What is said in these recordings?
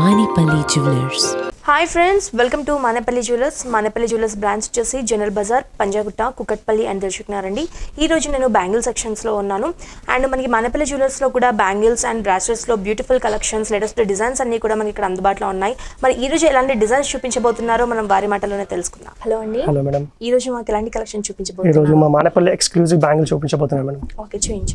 Manipali Jewelers. Hi friends welcome to Manepalli jewellers Manepalli jewellers branch వచ్చేసి General Bazaar Panjagutta Kukatpally అని తెలుసుకున్నారండి ఈ రోజు నేను బ్యాంగిల్ సెక్షన్స్లో ఉన్నాను అండ్ మనకి మానేపల్లి జ్యువెలర్స్లో కూడా బ్యాంగిల్స్ అండ్ బ్రాస్లెట్స్లో బ్యూటిఫుల్ కలెక్షన్స్ లేటెస్ట్ డిజైన్స్ అన్ని కూడా మనకి ఇక్కడ అందుబాటులో ఉన్నాయి మరి ఈ రోజు ఎలాంటి డిజైన్స్ చూపించబోతున్నారో మనం వారి మాటలోనే తెలుసుకుందాం హలో అండి హలో మేడం ఈ రోజు మాకు ఎలాంటి కలెక్షన్ ఈరోజు చూపించబోతున్నారు మా మానేపల్లి ఎక్స్క్లూజివ్ బ్యాంగిల్ చూపించబోతున్నాను మేడం ఓకే చూపించండి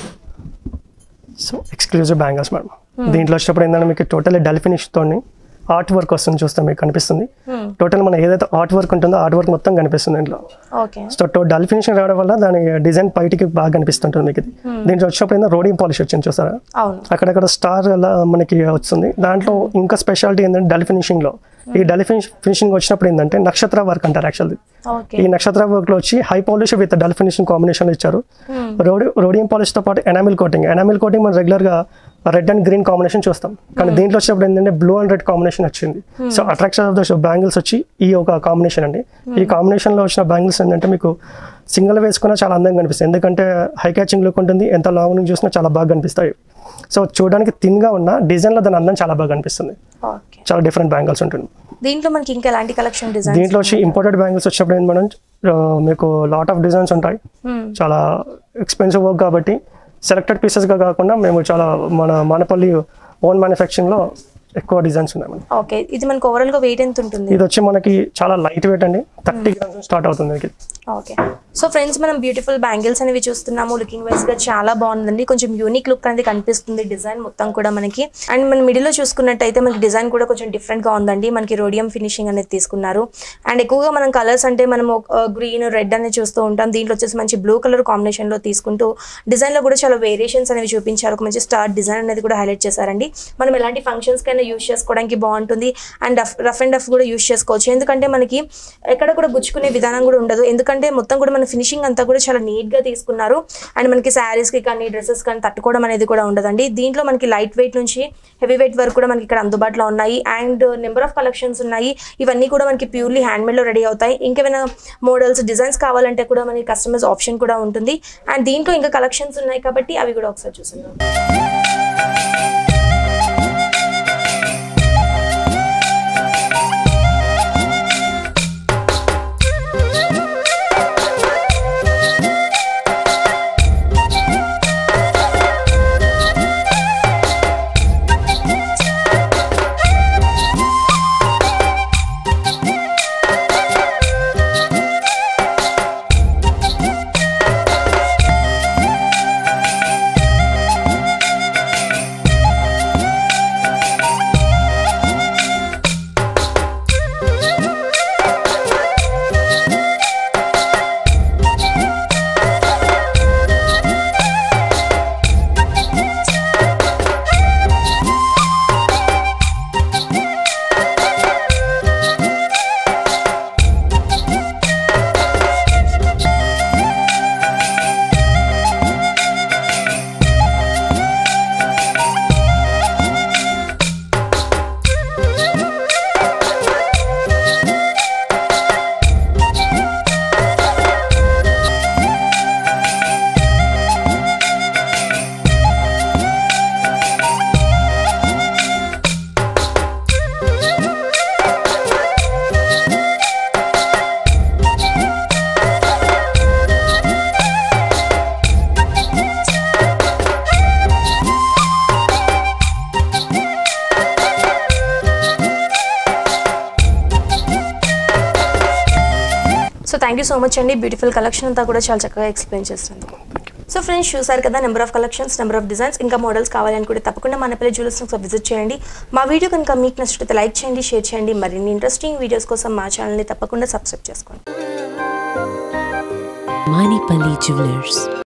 సో ఎక్స్క్లూజివ్ బ్యాంగిల్స్ మేడం దీంట్లో వచ్చినప్పుడు ఏంటంటే మీకు టోటల్ డల్ ఫినిష్ తోని ఆర్ట్ వర్క్ వస్తుంది చూస్తే మీకు కనిపిస్తుంది టోటల్ మన ఏదైతే ఆర్ట్ వర్క్ ఉంటుందో ఆర్ట్ వర్క్ మొత్తం కనిపిస్తుంది దీంట్లో okay so total finishing రావడం వల్ల దాని డిజైన్ బయటికి బాగా కనిపిస్తుంటుంది మీకు ఇది దీంట్లో వచ్చినప్పుడు ఏంటంటే రోడింగ్ పాలిష్ వచ్చింది చూసారా అవును అక్కడక్కడ స్టార్ అలా మనకి వస్తుంది దాంట్లో ఇంకా స్పెషాలిటీ ఏంటంటే డల్ ఫినిషింగ్లో ఈ డల్ ఫినిష్ ఫినిషింగ్ వచ్చినప్పుడు ఏంటంటే నక్షత్ర వర్క్ అంటారు యాక్చువల్లీ ఓకే ఈ నక్షత్ర వర్క్ లో వచ్చి high polish with dull finishing combination ఇచ్చారు రోడి రోడియం పాలిష్ తో పాటు ఎనామిల్ కోటింగ్ ఎనామిల్ కోటింగ్ మనం రెగ్యులర్ గా రెడ్ అండ్ గ్రీన్ కాంబినేషన్ చూస్తాం కానీ దీంట్లో వచ్చినప్పుడు ఏంటంటే బ్లూ అండ్ రెడ్ కాంబినేషన్ వచ్చింది so attraction of the bangles వచ్చి ఈ ఒక కాంబినేషన్ అండి ఈ కాంబినేషన్ లో వచ్చిన బ్యాంగిల్స్ ఏంటంటే మీకు సింగిల్ వేసుకున్నా చాలా అందంగా కనిపిస్తుంది ఎందుకంటే హై క్యాచింగ్ లుక్ ఉంటుంది ఎంత లాంగ్ నుంచి చూసినా చాలా బాగా కనిపిస్తాయి సో చూడడానికి థిన్ గా ఉన్న డిజైన్ లో దాని అందం చాలా బాగా కనిపిస్తుంది ఓకే చాలా డిఫరెంట్ బ్యాంగిల్స్ ఉంటుంది దీంట్లో మనకి ఇంకా ఎలాంటి కలెక్షన్ డిజైన్స్ దీంట్లో వచ్చి ఇంపోర్టెడ్ బ్యాంగిల్స్ వచ్చినప్పుడు ఏంటి మేడం ఆ, మీకు లాట్ ఆఫ్ డిజైన్స్ ఉంటాయి చాలా ఎక్స్పెన్సివ్ వర్క్ కాబట్టి సెలెక్టెడ్ పీసెస్గా కాకుండా మేము చాలా మన మానపల్లి ఓన్ మ్యానుఫ్యాక్చరింగ్లో ఎక్కువ డిజైన్స్ ఉన్నాయి మేడం ఓకే ఇది మనకి ఓవరాల్ గా వెయిట్ ఎంత ఉంటుంది ఇది వచ్చి మనకి చాలా లైట్ వెయిట్ అండి థర్టీ గ్రామ్స్ స్టార్ట్ అవుతుంది ఇది ఓకే సో ఫ్రెండ్స్ మనం బ్యూటిఫుల్ బ్యాంగిల్స్ అనేవి చూస్తున్నాము లుకింగ్ వైజ్ గా చాలా బాగుందండి కొంచెం యూనిక్ లుక్ అనేది కనిపిస్తుంది డిజైన్ మొత్తం కూడా మనకి అండ్ మన మిడిల్ లో చూసుకున్నట్టయితే మనకి డిజైన్ కూడా కొంచెం డిఫరెంట్ గా ఉందండి మనకి రోడియం ఫినిషింగ్ అనేది తీసుకున్నారు అండ్ ఎక్కువగా మనం కలర్స్ అంటే మనం గ్రీన్ రెడ్ అనేది చూస్తూ ఉంటాం దీంట్లో వచ్చేసి మంచి బ్లూ కలర్ కాంబినేషన్ లో తీసుకుంటూ డిజైన్ లో కూడా చాలా వేరియేషన్స్ అనేవి చూపించారు ఒక మంచి స్టార్ డిజైన్ అనేది కూడా హైలైట్ చేశారండి మనం ఎలాంటి ఫంక్షన్స్ కైనా యూస్ చేసుకోవడానికి బాగుంటుంది అండ్ రఫ్ అండ్ రఫ్ కూడా యూస్ చేసుకోవచ్చు ఎందుకంటే మనకి ఎక్కడ కూడా గుచ్చుకునే విధానం కూడా ఉండదు ఎందుకంటే మొత్తం కూడా మన ఫినిషింగ్ అంతా కూడా చాలా నీట్ గా తీసుకున్నారు అండ్ మనకి శారీస్ కి కానీ డ్రెస్సెస్ కానీ తట్టుకోవడం అనేది కూడా ఉండదండి దీంట్లో మనకి లైట్ వెయిట్ నుంచి హెవీ వెయిట్ వరకు కూడా మనకి ఇక్కడ అందుబాటులో ఉన్నాయి అండ్ నెంబర్ ఆఫ్ కలెక్షన్స్ ఉన్నాయి ఇవన్నీ కూడా మనకి ప్యూర్లీ హ్యాండ్ మేడ్ లో రెడీ అవుతాయి ఇంకేమైనా మోడల్స్ డిజైన్స్ కావాలంటే కూడా మనకి కస్టమైజ్ ఆప్షన్ కూడా ఉంటుంది అండ్ దీంట్లో ఇంకా కలెక్షన్స్ ఉన్నాయి కాబట్టి అవి కూడా ఒకసారి చూస్తున్నాం so thank you so much అండి బ్యూటిఫుల్ కలెక్షన్ అంతా కూడా చాలా చక్కగా ఎక్స్ప్లెయిన్ చేస్తుంది సో ఫ్రెండ్స్ చూసారు కదా number of collections number of designs ఇంకా మోడల్స్ కావాలనుకుంటే తప్పకుండా మన పిల్లల జ్యువెలర్స్ ఒకసారి విజిట్ చేయండి మా వీడియో కనుక మీకు నచ్చితే లైక్ చేయండి షేర్ చేయండి మరిన్ని ఇంట్రెస్టింగ్ వీడియోస్ కోసం మా ఛానల్ని తప్పకుండా సబ్స్క్రైబ్ చేసుకోండి Manipali Jewelers.